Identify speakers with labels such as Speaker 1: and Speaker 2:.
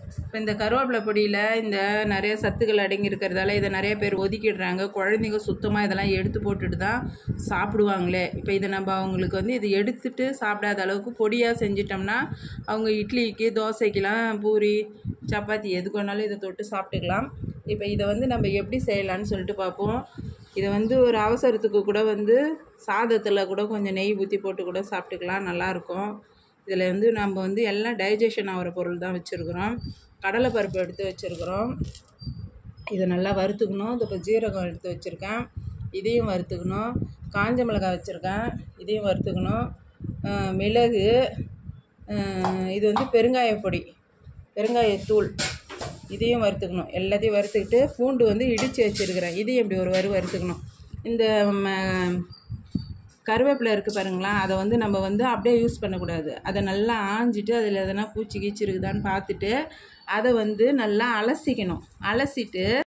Speaker 1: இப்போ இந்த கருவேப்பிலை பொடியில் இந்த நிறைய சத்துக்கள் அடங்கி இருக்கிறதால இதை நிறைய பேர் ஒதுக்கிடுறாங்க குழந்தைங்க சுத்தமாக இதெல்லாம் எடுத்து போட்டுட்டு தான் சாப்பிடுவாங்களே இப்போ இதை நம்ம அவங்களுக்கு வந்து இது எடுத்துட்டு சாப்பிடாத அளவுக்கு பொடியாக செஞ்சிட்டோம்னா அவங்க இட்லிக்கு தோசைக்கெலாம் பூரி சப்பாத்தி எதுக்கு வேணாலும் இதை தொட்டு சாப்பிட்டுக்கலாம் இப்போ இதை வந்து நம்ம எப்படி செய்யலான்னு சொல்லிட்டு பார்ப்போம் இதை வந்து ஒரு அவசரத்துக்கு கூட வந்து சாதத்தில் கூட கொஞ்சம் நெய் ஊற்றி போட்டு கூட சாப்பிட்டுக்கலாம் நல்லாயிருக்கும் இதில் வந்து நம்ம வந்து எல்லாம் டைஜஷன் ஆகிற பொருள் தான் வச்சுருக்குறோம் கடலைப்பருப்பு எடுத்து வச்சுருக்குறோம் இதை நல்லா வறுத்துக்கணும் இந்த இப்போ ஜீரகம் எடுத்து வச்சுருக்கேன் இதையும் வறுத்துக்கணும் காஞ்ச மிளகாய் வச்சுருக்கேன் இதையும் வறுத்துக்கணும் அஹ் மிளகு அஹ் இது வந்து பெருங்காயப்பொடி பெருங்காயத்தூள் இதையும் வறுத்துக்கணும் எல்லாத்தையும் வறுத்துக்கிட்டு பூண்டு வந்து இடித்து வச்சுருக்கிறேன் இதையும் இப்படி ஒரு வறு வறுத்துக்கணும் இந்த ம- கருவேப்பிலை இருக்குது பாருங்களா அதை வந்து நம்ம வந்து அப்படியே யூஸ் பண்ணக்கூடாது அதை நல்லா ஆஞ்சிட்டு அதில் எதனா பூச்சி கீச்சி இருக்குதான்னு பார்த்துட்டு அதை வந்து நல்லா அலசிக்கணும் அலசிட்டு